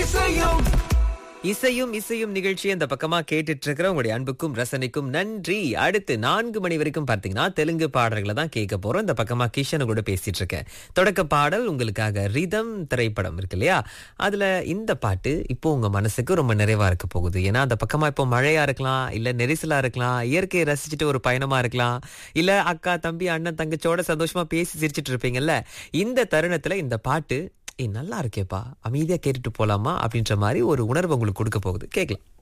இசையும் இசையும் இசையும் நிகழ்ச்சி அந்த பக்கமா கேட்டுட்டு இருக்கிற உங்களுடைய அன்புக்கும் ரசனைக்கும் நன்றி அடுத்து நான்கு மணி வரைக்கும் பார்த்தீங்கன்னா தெலுங்கு பாடல்களை தான் கேட்க போறோம் இந்த பக்கமா கிஷன் கூட பேசிட்டு இருக்கேன் தொடக்க பாடல் உங்களுக்காக ரிதம் திரைப்படம் இருக்கு இல்லையா அதுல இந்த பாட்டு இப்போ உங்க மனசுக்கு ரொம்ப நிறைவா இருக்க போகுது ஏன்னா அந்த பக்கமா இப்போ மழையா இருக்கலாம் இல்ல நெரிசலா இருக்கலாம் இயற்கையை ரசிச்சுட்டு ஒரு பயணமா இருக்கலாம் இல்ல அக்கா தம்பி அண்ணன் தங்கச்சோட சந்தோஷமா பேசி சிரிச்சிட்டு இருப்பீங்கல்ல இந்த தருணத்துல இந்த பாட்டு ஏய் நல்லா இருக்கேப்பா அமைதியா கேட்டுட்டு போலாமா அப்படின்ற மாதிரி ஒரு உணர்வு உங்களுக்கு கொடுக்க போகுது கேட்கலாம்